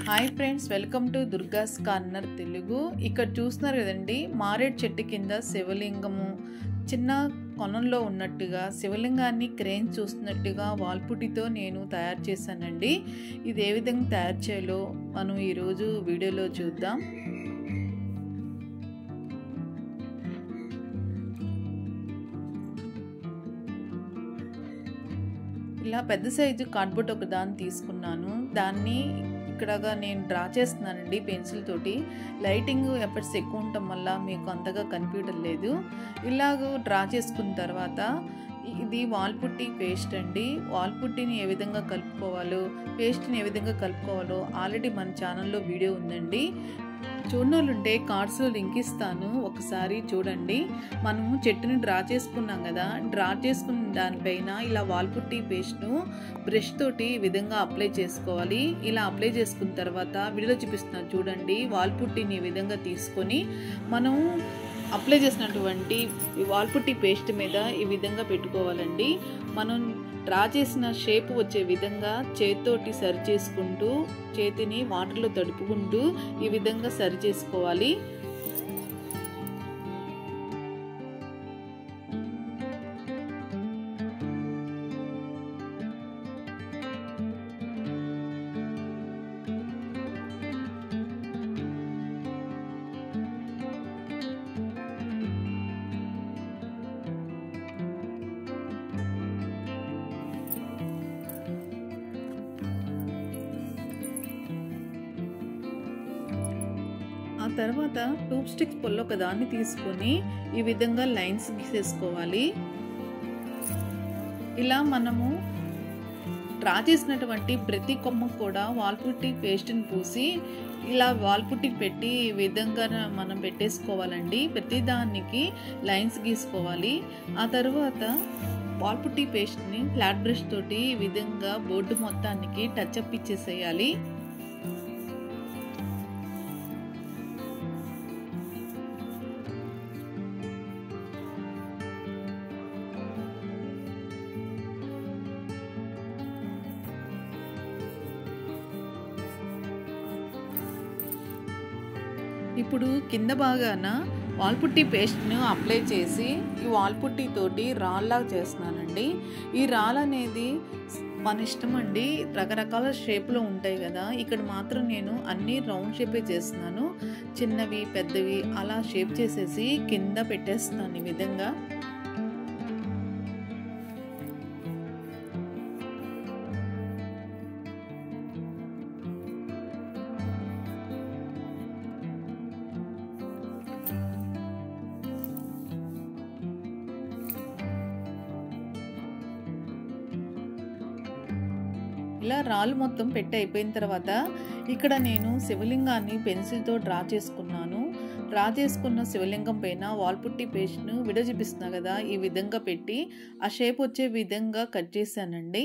hi friends welcome to Durga's corner Telugu ఇక్కడ చూస్తున్నారు కదండి మారేడు చెట్టు కింద శివలింగము చిన్న కొనంలో ఉన్నట్టుగా శివలింగాన్ని క్రేన్ చూస్తున్నట్టుగా వాల్పుటితో నేను తయారు చేశానండి ఇది ఏ విధంగా తయారు చేయాలో మనం ఈరోజు వీడియోలో చూద్దాం ఇలా పెద్ద సైజు కార్డ్బోర్డ్ ఒక దాన్ని తీసుకున్నాను దాన్ని ఇక్కడగా నేను డ్రా చేస్తున్నానండి పెన్సిల్ తోటి లైటింగ్ ఎఫర్ట్స్ ఎక్కువ ఉండటం వల్ల మీకు అంతగా కనిపించడం లేదు ఇలాగ డ్రా చేసుకున్న తర్వాత ఇది వాల్పుట్టి పేస్ట్ అండి వాల్పుట్టిని ఏ విధంగా కలుపుకోవాలో పేస్ట్ని ఏ విధంగా కలుపుకోవాలో ఆల్రెడీ మన ఛానల్లో వీడియో ఉందండి చూడనోళ్ళుంటే కార్డ్స్లో లింక్ ఇస్తాను ఒకసారి చూడండి మనము చెట్టుని డ్రా చేసుకున్నాం కదా డ్రా చేసుకున్న దానిపైన ఇలా వాల్పుట్టి పేస్ట్ను బ్రష్ తోటి ఈ విధంగా అప్లై చేసుకోవాలి ఇలా అప్లై చేసుకున్న తర్వాత వీడియోలో చూపిస్తున్నాను చూడండి వాల్పుట్టిని ఈ విధంగా తీసుకొని మనం అప్లై చేసినటువంటి ఈ వాల్పుట్టి పేస్ట్ మీద ఈ విధంగా పెట్టుకోవాలండి మనం డ్రా చేసిన షేప్ వచ్చే విధంగా చేతితోటి సరి చేసుకుంటూ చేతిని వాటర్లో తడుపుకుంటూ ఈ విధంగా సరి చేసుకోవాలి ఆ తర్వాత టూబ్ స్టిక్స్ పొల్ల ఒక దాన్ని తీసుకొని ఈ విధంగా లైన్స్ గీసేసుకోవాలి ఇలా మనము డ్రా చేసినటువంటి ప్రతి కొమ్మ కూడా వాల్పుట్టి పేస్ట్ని పూసి ఇలా వాల్పుట్టి పెట్టి ఈ విధంగా మనం పెట్టేసుకోవాలండి ప్రతి దానికి లైన్స్ గీసుకోవాలి ఆ తర్వాత వాల్పుట్టి పేస్ట్ని ఫ్లాట్ బ్రష్ తోటి ఈ విధంగా బోర్డు మొత్తానికి టచ్ అప్ ఇచ్చేసేయాలి ఇప్పుడు కింద భాగాన వాల్పుట్టి పేస్ట్ను అప్లై చేసి ఈ వాల్పుట్టి తోటి రాల్లాగా చేస్తున్నానండి ఈ రాల్ అనేది మన ఇష్టం అండి రకరకాల షేప్లో ఉంటాయి కదా ఇక్కడ మాత్రం నేను అన్ని రౌండ్ షేపే చేస్తున్నాను చిన్నవి పెద్దవి అలా షేప్ చేసేసి కింద పెట్టేస్తున్నాను ఈ విధంగా ఇలా రాళ్ళు మొత్తం పెట్టి అయిపోయిన తర్వాత ఇక్కడ నేను శివలింగాన్ని పెన్సిల్తో డ్రా చేసుకున్నాను డ్రా చేసుకున్న శివలింగం పైన వాల్పుట్టి పేస్ట్ను విడ చూపిస్తున్నా కదా ఈ విధంగా పెట్టి ఆ షేప్ వచ్చే విధంగా కట్ చేశానండి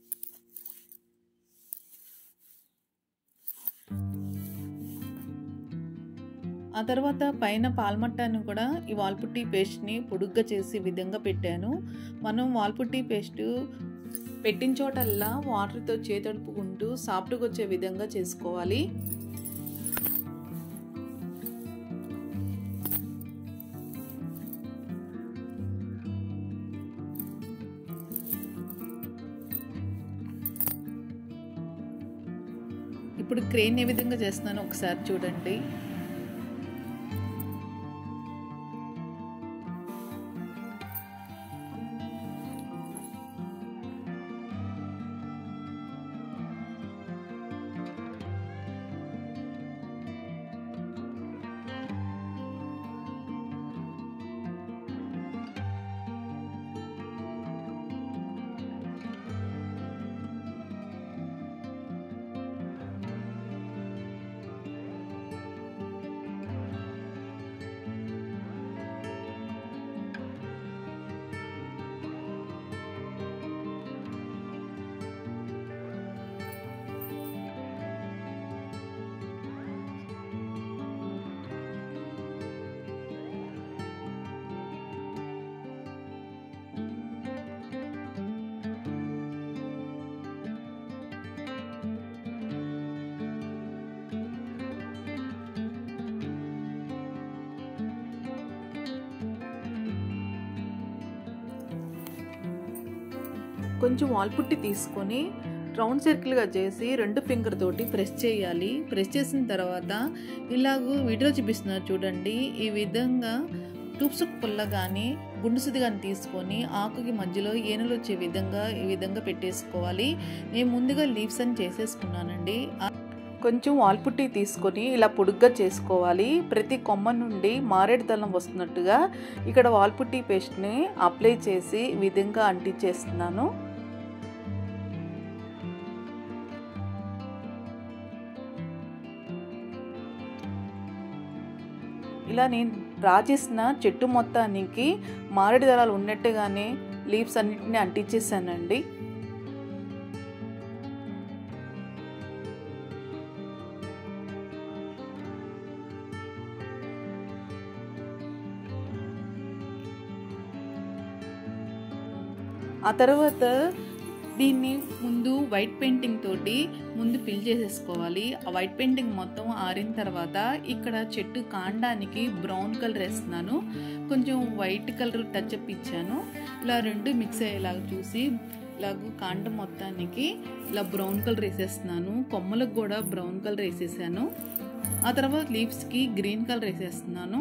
ఆ తర్వాత పైన పాల్మట్టాన్ని కూడా ఈ వాల్పుట్టి పేస్ట్ని పొడుగ్గా చేసి విధంగా పెట్టాను మనం వాల్పుట్టి పేస్ట్ పెట్టిన చోటల్లా వాటర్తో చేతడుపుకుంటూ సాఫ్ట్గా వచ్చే విధంగా చేసుకోవాలి ఇప్పుడు క్రెయిన్ ఏ విధంగా చేస్తున్నానో ఒకసారి చూడండి కొంచెం వాల్పుట్టి తీసుకొని రౌండ్ సర్కిల్గా చేసి రెండు ఫింగర్ తోటి ప్రెస్ చేయాలి ప్రెస్ చేసిన తర్వాత ఇలాగూ వీడియో చూపిస్తున్నారు చూడండి ఈ విధంగా టూప్స్ పుల్ల కానీ గుండుసుది కానీ తీసుకొని ఆకుకి మధ్యలో ఏనులు వచ్చే విధంగా ఈ విధంగా పెట్టేసుకోవాలి నేను ముందుగా లీవ్స్ అని చేసేసుకున్నానండి కొంచెం వాల్పుట్టి తీసుకొని ఇలా పొడుగ్గా చేసుకోవాలి ప్రతి కొమ్మ నుండి మారేడు దళం వస్తున్నట్టుగా ఇక్కడ వాల్పుట్టి పేస్ట్ని అప్లై చేసి ఈ విధంగా అంటించేస్తున్నాను ఇలా నేను డ్రా చేసిన చెట్టు మొత్తానికి మారేడు దళాలు ఉన్నట్టుగానే లీవ్స్ అన్నిటిని అంటించేసానండి ఆ తర్వాత దీన్ని ముందు వైట్ పెయింటింగ్ తోటి ముందు ఫిల్ చేసేసుకోవాలి ఆ వైట్ పెయింటింగ్ మొత్తం ఆరిన తర్వాత ఇక్కడ చెట్టు కాండానికి బ్రౌన్ కలర్ వేస్తున్నాను కొంచెం వైట్ కలర్ టచ్ అప్ ఇచ్చాను ఇలా రెండు మిక్స్ అయ్యేలాగా చూసి ఇలాగ కాండం మొత్తానికి ఇలా బ్రౌన్ కలర్ వేసేస్తున్నాను కొమ్మలకు కూడా బ్రౌన్ కలర్ వేసేసాను ఆ తర్వాత లీవ్స్కి గ్రీన్ కలర్ వేసేస్తున్నాను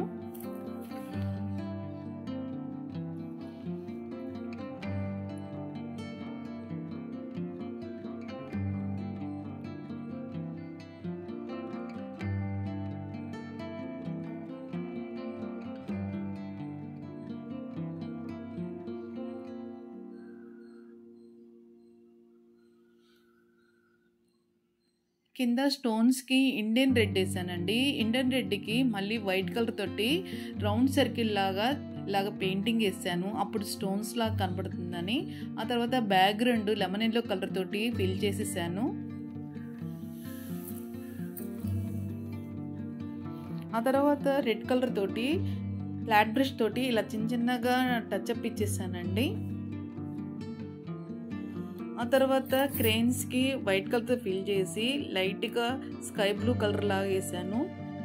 కింద స్టోన్స్కి ఇండియన్ రెడ్ వేసానండి ఇండియన్ రెడ్కి మళ్ళీ వైట్ కలర్ తోటి రౌండ్ సర్కిల్ లాగా ఇలాగ పెయింటింగ్ వేసాను అప్పుడు స్టోన్స్ లాగా కనపడుతుందని ఆ తర్వాత బ్యాక్గ్రౌండ్ లెమన్ ఎల్లో కలర్ తోటి ఫిల్ చేసేసాను ఆ తర్వాత రెడ్ కలర్ తోటి ఫ్లాట్ బ్రష్ తోటి ఇలా చిన్న చిన్నగా టచ్అప్ ఇచ్చేసానండి ఆ తర్వాత క్రెయిన్స్కి వైట్ కలర్తో ఫిల్ చేసి లైట్గా స్కై బ్లూ కలర్ లాగా వేసాను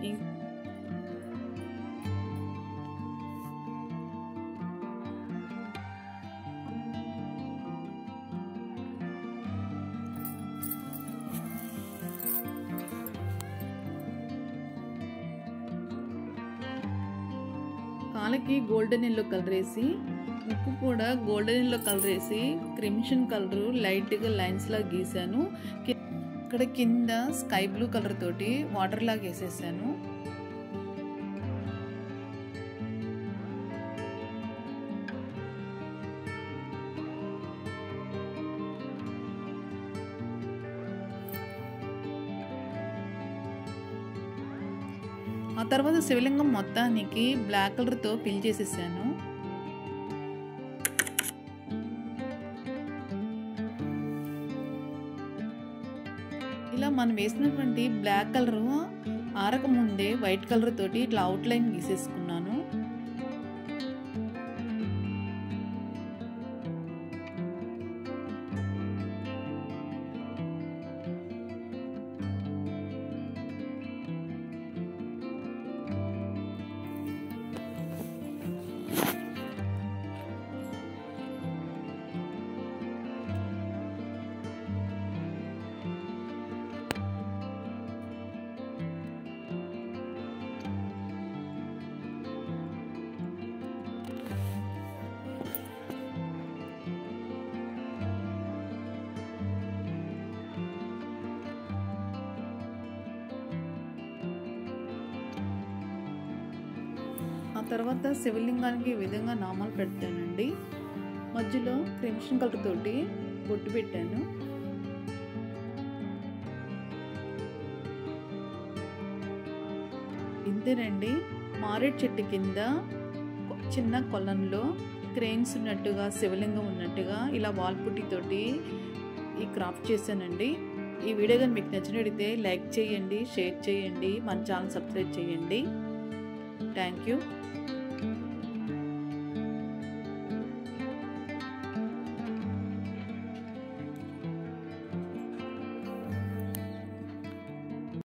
కాళ్ళకి గోల్డెన్ ఎల్లో కలర్ వేసి ముక్కు కూడా గోల్డెన్ ఎల్లో కలర్ వేసి క్రిమిషన్ కలర్ లైట్గా లైన్స్ లాగా గీసాను ఇక్కడ కింద స్కై బ్లూ కలర్ తోటి వాటర్ లాగా వేసేసాను ఆ తర్వాత శివలింగం మొత్తానికి బ్లాక్ కలర్తో ఫిల్ చేసేసాను ఇలా మనం వేసినటువంటి బ్లాక్ కలర్ ఆరక ముందే వైట్ కలర్ తోటి ఇట్లా అవుట్లైన్ గీసేసుకున్నాను ఆ తర్వాత శివలింగానికి ఈ విధంగా నామాలు పెడతానండి మధ్యలో క్రిమిషన్ కలర్ తోటి బొట్టు పెట్టాను ఇంతేనండి మారేడు చెట్టు కింద చిన్న కొలంలో క్రెయిన్స్ ఉన్నట్టుగా శివలింగం ఉన్నట్టుగా ఇలా వాల్ పుట్టితోటి ఈ క్రాఫ్ట్ చేశానండి ఈ వీడియో కానీ మీకు నచ్చినట్టయితే లైక్ చేయండి షేర్ చేయండి మన ఛానల్ సబ్స్క్రైబ్ చేయండి థ్యాంక్ యూ